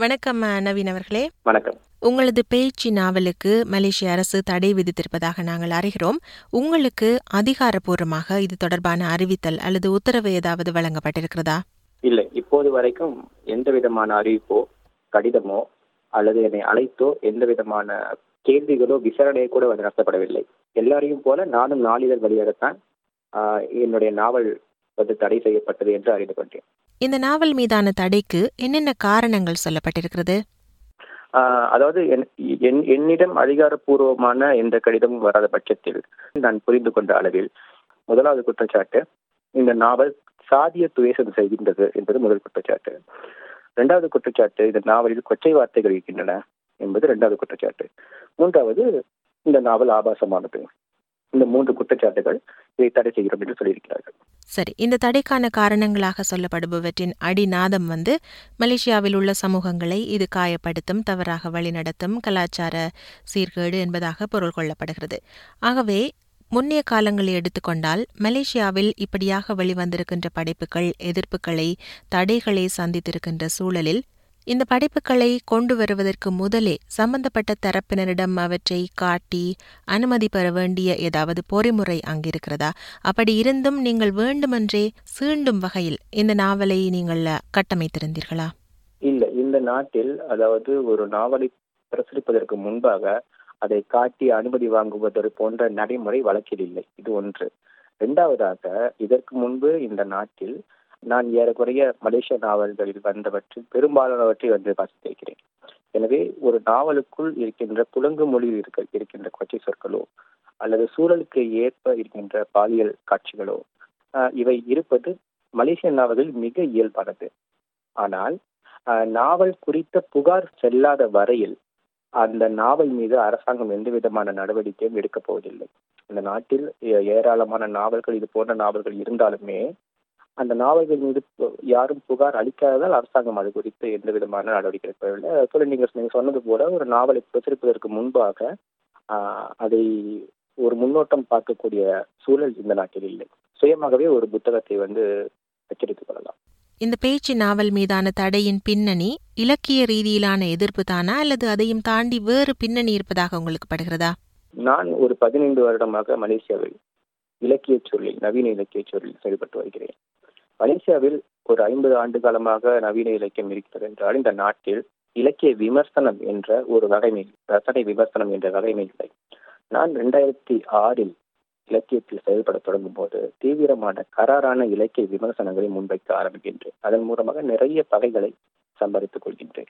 வணக்கம் அஹ், நவீன் அவர்களே வணக்கம் உங்களது பேச்சு நாவலுக்கு மலேசிய அரசு தடை விதித்திருப்பதாக நாங்கள் அறிகிறோம் உங்களுக்கு அதிகாரப்பூர்வமாக இது தொடர்பான அறிவித்தல் அல்லது உத்தரவு ஏதாவது வழங்கப்பட்டிருக்கிறதா இல்லை இப்போது வரைக்கும் எந்த விதமான அறிவிப்போ கடிதமோ அல்லது என்னை அழைத்தோ எந்த விதமான கேள்விகளோ விசாரணையோ கூட வந்து நடத்தப்படவில்லை எல்லாரையும் போல நானும் நாளிதழ் வழியாகத்தான் ஆஹ், என்னுடைய நாவல் வந்து தடை செய்யப்பட்டது என்று அறிந்து கொண்டேன் இந்த நாவல் மீதான தடைக்கு என்னென்ன காரணங்கள் சொல்லப்பட்டிருக்கிறது ஆஹ், அதாவது என்- என்- என்னிடம் அதிகாரப்பூர்வமான எந்த கடிதமும் வராத பட்சத்தில் நான் புரிந்து கொண்ட அளவில் முதலாவது குற்றச்சாட்டு இந்த நாவல் சாதிய துவேஷம் செய்கின்றது என்பது முதல் குற்றச்சாட்டு இரண்டாவது குற்றச்சாட்டு இந்த நாவலில் கொச்சை வார்த்தைகள் இருக்கின்றன என்பது இரண்டாவது குற்றச்சாட்டு மூன்றாவது இந்த நாவல் ஆபாசமானது இந்த மூன்று குற்றச்சாட்டுகள் இதை தடை செய்கிறோம் என்று சொல்லியிருக்கிறார்கள் சரி இந்த தடைக்கான காரணங்களாக சொல்லப்படுபவற்றின் அடிநாதம் வந்து மலேசியாவில் உள்ள சமூகங்களை இது காயப்படுத்தும் தவறாக வழிநடத்தும் கலாச்சார சீர்கேடு என்பதாக பொருள் கொள்ளப்படுகிறது ஆகவே முன்னைய காலங்களை எடுத்துக்கொண்டால் மலேசியாவில் இப்படியாக வெளிவந்திருக்கின்ற படைப்புகள் எதிர்ப்புகளை தடைகளை சந்தித்திருக்கின்ற சூழலில் இந்த படைப்புகளை கொண்டு வருவதற்கு முதலே சம்பந்தப்பட்ட தரப்பினரிடம் அவற்றை காட்டி அனுமதி பெற வேண்டிய ஏதாவது பொறிமுறை அங்கிருக்கிறதா அப்படி இருந்தும் நீங்கள் வேண்டுமென்றே சீண்டும் வகையில் இந்த நாவலை நீங்கள் கட்டமைத்திருந்தீர்களா இல்லை இந்த நாட்டில் அதாவது ஒரு நாவலை பிரசுரிப்பதற்கு முன்பாக அதை காட்டி அனுமதி வாங்குவதற்கு போன்ற நடைமுறை வழக்கில் இல்லை இது ஒன்று இரண்டாவதாக இதற்கு முன்பு இந்த நாட்டில் நான் ஏறக்குறைய மலேசிய நாவல்களில் வந்தவற்றில் பெரும்பாலானவற்றை வந்து வாசித்திருக்கிறேன் எனவே ஒரு நாவலுக்குள் இருக்கின்ற புலங்கு மொழியில் இருக்க இருக்கின்ற கொச்சை சொற்களோ அல்லது சூழலுக்கு ஏற்ப இருக்கின்ற பாலியல் காட்சிகளோ ஆஹ், இவை இருப்பது மலேசிய நாவல்களில் மிக இயல்பானது ஆனால் ஆஹ், நாவல் குறித்த புகார் செல்லாத வரையில் அந்த நாவல் மீது அரசாங்கம் எந்த விதமான நடவடிக்கையும் எடுக்கப் போவதில்லை இந்த நாட்டில் ஏ- ஏராளமான நாவல்கள் இது போன்ற நாவல்கள் இருந்தாலுமே அந்த நாவல்கள் மீது பு- யாரும் புகார் அளிக்காததால் அரசாங்கம் அது குறித்து எந்த விதமான நடவடிக்கை எடுக்கவில்லை அதேபோல நீங்க நீங்க சொன்னது போல ஒரு நாவலை பிரசுரிப்பதற்கு முன்பாக ஆஹ், அதை ஒரு முன்னோட்டம் பார்க்கக்கூடிய சூழல் இந்த நாட்டில் இல்லை சுயமாகவே ஒரு புத்தகத்தை வந்து அச்சடித்துக் கொள்ளலாம் இந்த பேச்சு நாவல் மீதான தடையின் பின்னணி இலக்கிய ரீதியிலான எதிர்ப்பு தானா அல்லது அதையும் தாண்டி வேறு பின்னணி இருப்பதாக உங்களுக்கு படுகிறதா நான் ஒரு பதினைந்து வருடமாக மலேசியாவில் இலக்கிய சொல்லில் நவீன இலக்கிய சொல்லில் செயல்பட்டு வருகிறேன் மலேசியாவில் ஒரு ஐம்பது ஆண்டு காலமாக நவீன இலக்கியம் இருக்கிறது என்றால் இந்த நாட்டில் இலக்கிய விமர்சனம் என்ற ஒரு வகைமை ரசனை விமர்சனம் என்ற வகைமை இல்லை நான் ரெண்டாயிரத்தி ஆறில் இலக்கியத்தில் செயல்பட தொடங்கும் போது தீவிரமான கராரான இலக்கிய விமர்சனங்களை முன்வைக்க ஆரம்பிக்கின்றேன் அதன் மூலமாக நிறைய பகைகளை சம்பாதித்துக் கொள்கின்றேன்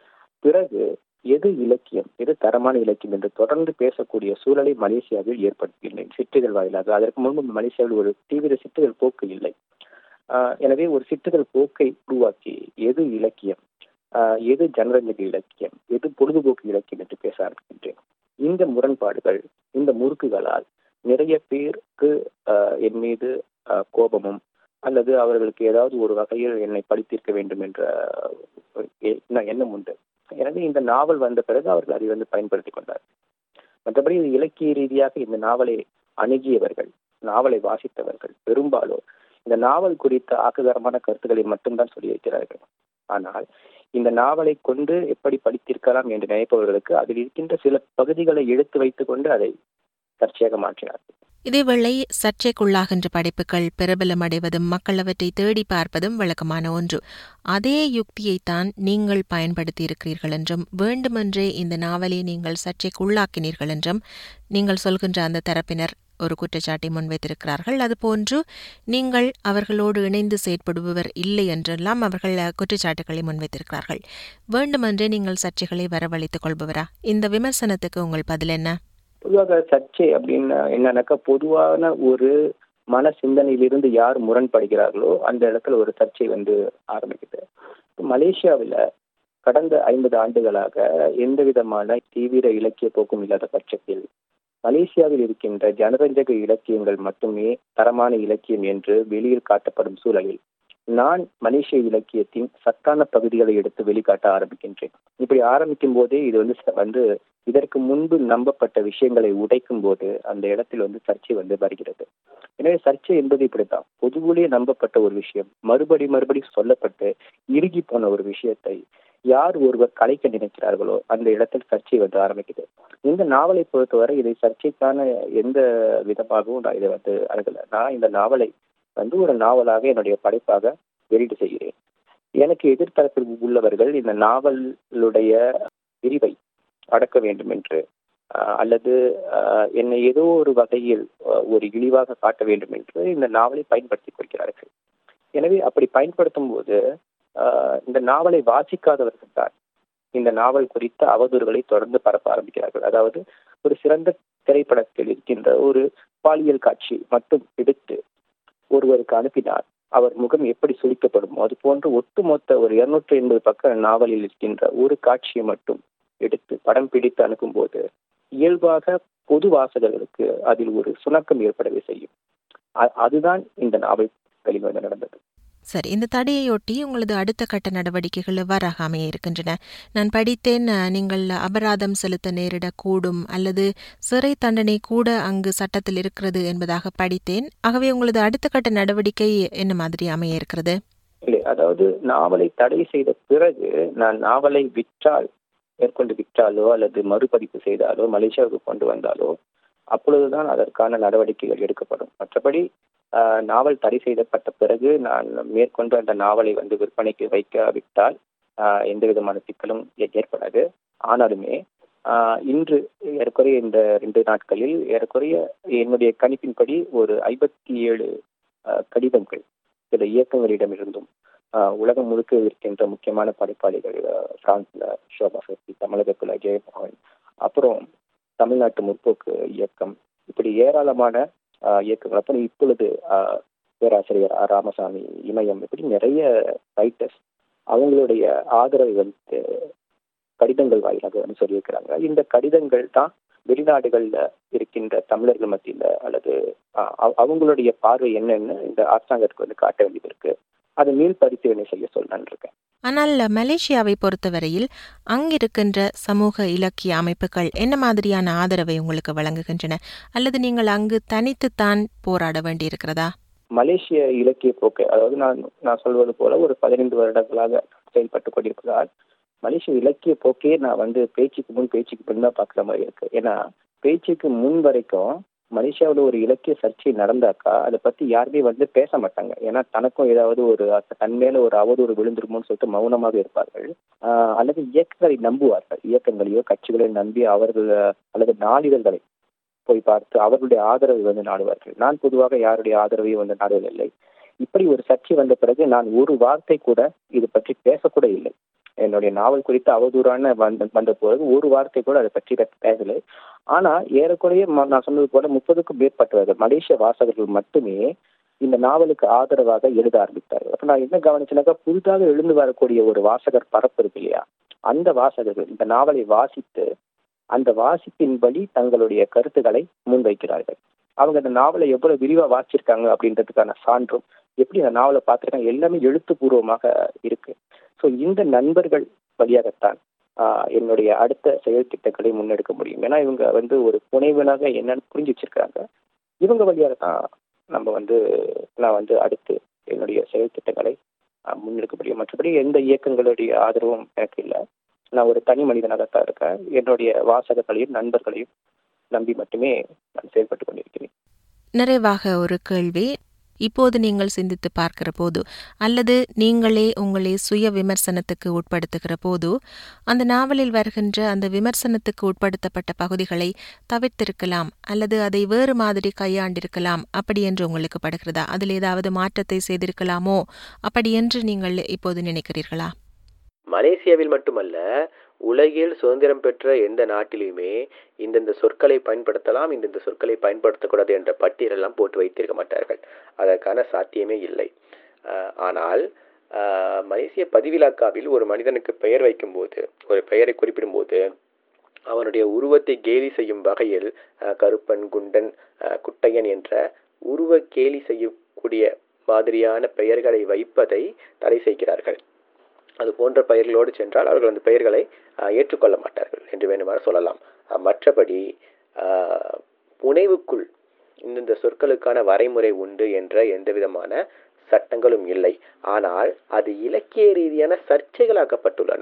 பிறகு எது இலக்கியம் எது தரமான இலக்கியம் என்று தொடர்ந்து பேசக்கூடிய சூழலை மலேசியாவில் ஏற்படுத்தியுள்ளேன் சிற்றுதல் வாயிலாக அதற்கு முன்பு மலேசியாவில் ஒரு தீவிர சிற்றுதல் போக்கு இல்லை ஆஹ் எனவே ஒரு சிற்றுதல் போக்கை உருவாக்கி எது இலக்கியம் ஆஹ் எது ஜனரஞ்சக இலக்கியம் எது பொழுதுபோக்கு இலக்கியம் என்று பேச ஆரம்பிக்கின்றேன் இந்த முரண்பாடுகள் இந்த முறுக்குகளால் நிறைய பேருக்கு ஆஹ் என் மீது ஆஹ் கோபமும் அல்லது அவர்களுக்கு ஏதாவது ஒரு வகையில் என்னை படித்திருக்க வேண்டும் என்ற ஒரு எண்ண- எண்ணம் உண்டு எனவே இந்த நாவல் வந்த பிறகு அவர்கள் அதை வந்து பயன்படுத்திக் கொண்டார் மற்றபடி இது இலக்கிய ரீதியாக இந்த நாவலை அணுகியவர்கள் நாவலை வாசித்தவர்கள் பெரும்பாலும் இந்த நாவல் குறித்த ஆக்ககரமான கருத்துக்களை மட்டும்தான் சொல்லி வைக்கிறார்கள் ஆனால் இந்த நாவலை கொண்டு எப்படி படித்திருக்கலாம் என்று நினைப்பவர்களுக்கு அதில் இருக்கின்ற சில பகுதிகளை எடுத்து வைத்துக் கொண்டு அதை சர்ச்சையாக மாற்றினார்கள் இதேவேளை சர்ச்சைக்குள்ளாகின்ற படைப்புகள் பிரபலமடைவதும் மக்கள் அவற்றை தேடி பார்ப்பதும் வழக்கமான ஒன்று அதே யுக்தியைத்தான் நீங்கள் பயன்படுத்தி இருக்கிறீர்கள் என்றும் வேண்டுமென்றே இந்த நாவலை நீங்கள் சர்ச்சைக்குள்ளாக்கினீர்கள் என்றும் நீங்கள் சொல்கின்ற அந்த தரப்பினர் ஒரு குற்றச்சாட்டை முன்வைத்திருக்கிறார்கள் அதுபோன்று நீங்கள் அவர்களோடு இணைந்து செயற்படுபவர் இல்லை என்றெல்லாம் அவர்கள் அஹ், குற்றச்சாட்டுகளை முன்வைத்திருக்கிறார்கள் வேண்டுமென்றே நீங்கள் சர்ச்சைகளை வரவழைத்துக் கொள்பவரா இந்த விமர்சனத்துக்கு உங்கள் பதில் என்ன பொதுவாக சர்ச்சை அப்படின்னா என்னன்னாக்கா பொதுவான ஒரு மன சிந்தனையிலிருந்து யார் முரண்படுகிறார்களோ அந்த இடத்துல ஒரு சர்ச்சை வந்து ஆரம்பிக்குது மலேசியாவில் கடந்த ஐம்பது ஆண்டுகளாக எந்த விதமான தீவிர இலக்கிய போக்கும் இல்லாத பட்சத்தில் மலேசியாவில் இருக்கின்ற ஜனரஞ்சக இலக்கியங்கள் மட்டுமே தரமான இலக்கியம் என்று வெளியில் காட்டப்படும் சூழலில் நான் மலேசிய இலக்கியத்தின் சத்தான பகுதிகளை எடுத்து வெளிக்காட்ட ஆரம்பிக்கின்றேன் இப்படி ஆரம்பிக்கும் போதே இது வந்து ச- வந்து இதற்கு முன்பு நம்பப்பட்ட விஷயங்களை உடைக்கும் போது அந்த இடத்தில் வந்து சர்ச்சை வந்து வருகிறது எனவே சர்ச்சை என்பது இப்படித்தான் பொதுவிலே நம்பப்பட்ட ஒரு விஷயம் மறுபடி மறுபடி சொல்லப்பட்டு இறுகி போன ஒரு விஷயத்தை யார் ஒருவர் கலைக்க நினைக்கிறார்களோ அந்த இடத்தில் சர்ச்சை வந்து ஆரம்பிக்குது இந்த நாவலை பொறுத்தவரை இதை சர்ச்சைக்கான எந்த விதமாகவும் நான் இதை வந்து அணுகல நான் இந்த நாவலை வந்து ஒரு நாவலாக என்னுடைய படைப்பாக வெளியீடு செய்கிறேன் எனக்கு எதிர்த்தரப்பில் உள்ளவர்கள் இந்த நாவலுடைய விரிவை அடக்க வேண்டும் என்று அல்லது என்னை ஏதோ ஒரு வகையில் ஒரு இழிவாக காட்ட வேண்டும் என்று இந்த நாவலை பயன்படுத்திக் கொள்கிறார்கள் எனவே அப்படி பயன்படுத்தும் போது இந்த நாவலை வாசிக்காதவர்கள் தான் இந்த நாவல் குறித்த அவதூறுகளை தொடர்ந்து பரப்ப ஆரம்பிக்கிறார்கள் அதாவது ஒரு சிறந்த திரைப்படத்தில் இருக்கின்ற ஒரு பாலியல் காட்சி மட்டும் எடுத்து ஒருவருக்கு அனுப்பினார் அவர் முகம் எப்படி சுழிக்கப்படும் அது போன்று ஒட்டுமொத்த ஒரு இருநூற்றி எண்பது பக்க நாவலில் இருக்கின்ற ஒரு காட்சியை மட்டும் எடுத்து படம் பிடித்து அனுப்பும் போது இயல்பாக பொது வாசகர்களுக்கு அதில் ஒரு சுணக்கம் ஏற்படவே செய்யும் அதுதான் இந்த நாவல்களில் வந்து நடந்தது சரி இந்த தடையொட்டி உங்களது அடுத்த கட்ட நடவடிக்கைகள் எவ்வாறாக அமைய இருக்கின்றன நான் படித்தேன் நீங்கள் அபராதம் செலுத்த நேரிடக்கூடும் அல்லது சிறை தண்டனை கூட அங்கு சட்டத்தில் இருக்கிறது என்பதாக படித்தேன் ஆகவே உங்களது அடுத்த கட்ட நடவடிக்கை என்ன மாதிரி அமைய இருக்கிறது இல்லை அதாவது நாவலை தடை செய்த பிறகு நான் நாவலை விற்றால் மேற்கொண்டு விற்றாலோ அல்லது மறுபதிப்பு செய்தாலோ மலேசியாவுக்கு கொண்டு வந்தாலோ அப்பொழுதுதான் அதற்கான நடவடிக்கைகள் எடுக்கப்படும் மற்றபடி நாவல் தடை செய்யப்பட்ட பிறகு நான் மேற்கொண்டு அந்த நாவலை வந்து விற்பனைக்கு வைக்க விட்டால் எந்த விதமான சிக்கலும் ஏற்படாது ஆனாலுமே இன்று ஏறக்குறைய இந்த ரெண்டு நாட்களில் ஏறக்குறைய என்னுடைய கணிப்பின்படி ஒரு ஐம்பத்தி ஏழு கடிதங்கள் சில இயக்கங்களிடமிருந்தும் உலகம் முழுக்க இருக்கின்ற முக்கியமான படைப்பாளிகள் பிரான்ஸ்ல ஷோபா சக்தி தமிழகத்துல ஜெயமோகன் அப்புறம் தமிழ்நாட்டு முற்போக்கு இயக்கம் இப்படி ஏராளமான இயக்கங்கள் அப்புறம் இப்பொழுது பேராசிரியர் ராமசாமி இமயம் இப்படி நிறைய ரைட்டர்ஸ் அவங்களுடைய ஆதரவை வந்து கடிதங்கள் வாயிலாக வந்து சொல்லியிருக்கிறாங்க இந்த கடிதங்கள் தான் வெளிநாடுகள்ல இருக்கின்ற தமிழர்கள் மத்தியில அல்லது அவங்களுடைய பார்வை என்னன்னு இந்த அரசாங்கத்துக்கு வந்து காட்ட வேண்டியது இருக்கு அதை மீள் பரிசீலனை செய்ய சொல்லலான் இருக்கேன் ஆனால் மலேசியாவை பொறுத்தவரையில் அங்கிருக்கின்ற சமூக இலக்கிய அமைப்புகள் என்ன மாதிரியான ஆதரவை உங்களுக்கு வழங்குகின்றன அல்லது நீங்கள் அங்கு தனித்துத்தான் போராட வேண்டியிருக்கிறதா மலேசிய இலக்கிய போக்கு அதாவது நான் நான் சொல்வது போல ஒரு பதினைந்து வருடங்களாக செயல்பட்டு கொண்டிருப்பதால் மலேசிய இலக்கிய போக்கே நான் வந்து பேச்சுக்கு முன் பேச்சுக்கு பின் தான் பார்க்குற மாதிரி இருக்கு ஏன்னா பேச்சுக்கு முன் வரைக்கும் மலேசியாவில் ஒரு இலக்கிய சர்ச்சை நடந்தாக்கா அதை பத்தி யாருமே வந்து பேச மாட்டாங்க ஏன்னா தனக்கும் ஏதாவது ஒரு தன் மேல ஒரு அவதூறு விழுந்துருமோன்னு சொல்லிட்டு மௌனமாக இருப்பார்கள் அல்லது இயக்கங்களை நம்புவார்கள் இயக்கங்களையோ கட்சிகளையோ நம்பி அவர்கள் அல்லது நாளிதழ்களை போய் பார்த்து அவர்களுடைய ஆதரவை வந்து நாடுவார்கள் நான் பொதுவாக யாருடைய ஆதரவையும் வந்து நாடுவதில்லை இப்படி ஒரு சர்ச்சை வந்த பிறகு நான் ஒரு வார்த்தை கூட இது பற்றி பேசக்கூட இல்லை என்னுடைய நாவல் குறித்த அவதூறான வந்த வந்த பிறகு ஒரு வார்த்தை கூட அதை பற்றி பேசலை ஆனா ஏறக்குறைய நான் சொன்னது போல முப்பதுக்கும் மேற்பட்டவர்கள் மலேசிய வாசகர்கள் மட்டுமே இந்த நாவலுக்கு ஆதரவாக எழுத ஆரம்பித்தார்கள் அப்ப நான் என்ன கவனிச்சேனாக்கா புதிதாக எழுந்து வரக்கூடிய ஒரு வாசகர் பரப்பு இருக்கு இல்லையா அந்த வாசகர்கள் இந்த நாவலை வாசித்து அந்த வாசிப்பின்படி தங்களுடைய கருத்துக்களை முன்வைக்கிறார்கள் அவங்க அந்த நாவலை எவ்வளவு விரிவா வாசிச்சிருக்காங்க அப்படின்றதுக்கான சான்றும் எப்படி அந்த நாவலை பார்த்துருக்காங்க எல்லாமே எழுத்துப்பூர்வமாக இருக்கு ஸோ இந்த நண்பர்கள் வழியாகத்தான் என்னுடைய அடுத்த செயல் திட்டங்களை முன்னெடுக்க முடியும் ஏன்னா இவங்க வந்து ஒரு புனைவனாக என்னன்னு புரிஞ்சு வச்சிருக்காங்க இவங்க வழியாக தான் நம்ம வந்து நான் வந்து அடுத்து என்னுடைய செயல் திட்டங்களை முன்னெடுக்க முடியும் மற்றபடி எந்த இயக்கங்களுடைய ஆதரவும் எனக்கு இல்லை நான் ஒரு தனி மனிதனாகத்தான் இருக்கேன் என்னுடைய வாசகர்களையும் நண்பர்களையும் நம்பி மட்டுமே நான் செயல்பட்டு கொண்டிருக்கிறேன் நிறைவாக ஒரு கேள்வி இப்போது நீங்கள் சிந்தித்து பார்க்கிற போது அல்லது நீங்களே உங்களை சுய விமர்சனத்துக்கு உட்படுத்துகிற போது அந்த நாவலில் வருகின்ற அந்த விமர்சனத்துக்கு உட்படுத்தப்பட்ட பகுதிகளை தவிர்த்திருக்கலாம் அல்லது அதை வேறு மாதிரி கையாண்டிருக்கலாம் அப்படி என்று உங்களுக்கு படுகிறதா அதில் ஏதாவது மாற்றத்தை செய்திருக்கலாமோ அப்படி என்று நீங்கள் இப்போது நினைக்கிறீர்களா மலேசியாவில் மட்டுமல்ல உலகில் சுதந்திரம் பெற்ற எந்த நாட்டிலுமே இந்தந்த சொற்களை பயன்படுத்தலாம் இந்தந்த சொற்களை பயன்படுத்தக்கூடாது என்ற பட்டியலெல்லாம் போட்டு வைத்திருக்க மாட்டார்கள் அதற்கான சாத்தியமே இல்லை ஆனால் மலேசிய பதிவிலாக்காவில் ஒரு மனிதனுக்கு பெயர் வைக்கும்போது ஒரு பெயரை குறிப்பிடும்போது அவனுடைய உருவத்தை கேலி செய்யும் வகையில் கருப்பன் குண்டன் குட்டையன் என்ற உருவ கேலி செய்யக்கூடிய மாதிரியான பெயர்களை வைப்பதை தடை செய்கிறார்கள் அது போன்ற பெயர்களோடு சென்றால் அவர்கள் அந்த பெயர்களை ஏற்றுக்கொள்ள மாட்டார்கள் என்று வேண்டுமாறு சொல்லலாம் மற்றபடி புனைவுக்குள் இந்தந்த சொற்களுக்கான வரைமுறை உண்டு என்ற எந்த விதமான சட்டங்களும் இல்லை ஆனால் அது இலக்கிய ரீதியான சர்ச்சைகளாக்கப்பட்டுள்ளன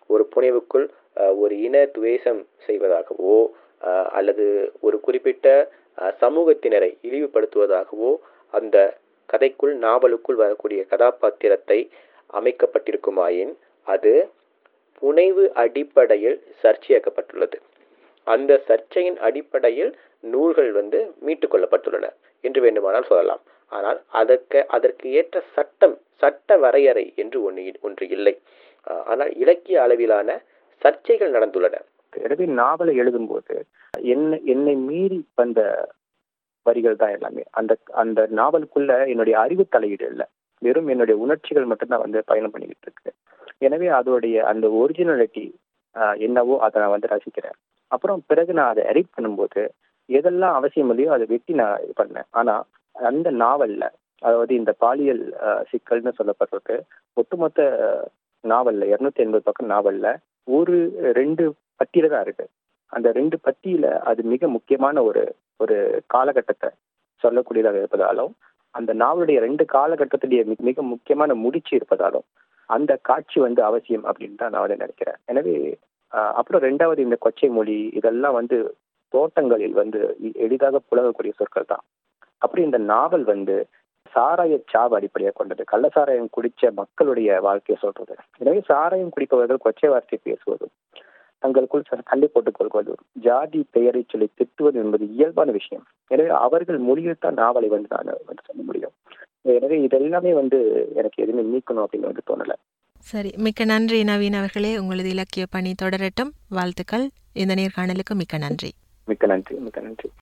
ஒரு புனைவுக்குள் அஹ், ஒரு இன துவேஷம் செய்வதாகவோ அஹ், அல்லது ஒரு குறிப்பிட்ட அஹ், சமூகத்தினரை இழிவுபடுத்துவதாகவோ அந்த கதைக்குள் நாவலுக்குள் வரக்கூடிய கதாபாத்திரத்தை அமைக்கப்பட்டிருக்குமாயின் அது புனைவு அடிப்படையில் சர்ச்சையாக்கப்பட்டுள்ளது அந்த சர்ச்சையின் அடிப்படையில் நூல்கள் வந்து மீட்டுக் கொள்ளப்பட்டுள்ளன என்று வேண்டுமானால் சொல்லலாம் ஆனால் அதற்கு அதற்கு ஏற்ற சட்டம் சட்ட வரையறை என்று ஒன்று ஒன்று இல்லை அஹ் ஆனால் இலக்கிய அளவிலான சர்ச்சைகள் நடந்துள்ளன எனவே நாவலை எழுதும்போது என்ன என்னை மீறி வந்த வரிகள் தான் எல்லாமே அந்த அந்த நாவலுக்குள்ள என்னுடைய அறிவு தலையீடு இல்லை வெறும் என்னுடைய உணர்ச்சிகள் மட்டும்தான் வந்து பயணம் பண்ணிக்கிட்டு இருக்கு எனவே அதோடைய அந்த ஒரிஜினாலிட்டி என்னவோ அதை நான் வந்து ரசிக்கிறேன் அப்புறம் பிறகு நான் அதை எடிட் பண்ணும்போது எதெல்லாம் அவசியம் இல்லையோ அதை வெட்டி நான் இது பண்ணேன் ஆனா அந்த நாவல்ல அதாவது இந்த பாலியல் அஹ், சிக்கல்னு சொல்லப்படுறது ஒட்டுமொத்த அஹ், நாவல்ல இருநூத்தி எண்பது பக்கம் நாவல்ல ஒரு ரெண்டு பத்தியில தான் இருக்கு அந்த ரெண்டு பத்தியில அது மிக முக்கியமான ஒரு ஒரு காலகட்டத்தை சொல்லக்கூடியதாக இருப்பதாலும் அந்த நாவலுடைய ரெண்டு காலகட்டத்துடைய மிக- மிக முக்கியமான முடிச்சு இருப்பதாலும் அந்த காட்சி வந்து அவசியம் அப்படின்னு தான் நான் வந்து நினைக்கிறேன் எனவே ஆஹ், அப்புறம் ரெண்டாவது இந்த கொச்சை மொழி இதெல்லாம் வந்து தோட்டங்களில் வந்து எ- எளிதாக புலகக்கூடிய சொற்கள் தான் அப்படி இந்த நாவல் வந்து சாராய சாவு அடிப்படையாக கொண்டது கள்ள சாராயம் குடிச்ச மக்களுடைய வாழ்க்கையை சொல்றது எனவே சாராயம் குடிப்பவர்கள் கொச்சை வார்த்தை பேசுவதும் தங்களுக்குள் ச- சண்டை போட்டுக் கொள்வதும் ஜாதி பெயரை சொல்லி திட்டுவது என்பது இயல்பான விஷயம் எனவே அவர்கள் மொழியில் தான் நாவலை வந்து நான் வந்து சொல்ல முடியும் எனவே இதெல்லாமே வந்து எனக்கு எதுவுமே நீக்கணும் அப்படின்னு வந்து தோணல சரி மிக்க நன்றி நவீன் அவர்களே உங்களது இலக்கிய பணி தொடரட்டும் வாழ்த்துக்கள் இந்த நேர்காணலுக்கு மிக்க நன்றி மிக்க நன்றி மிக்க நன்றி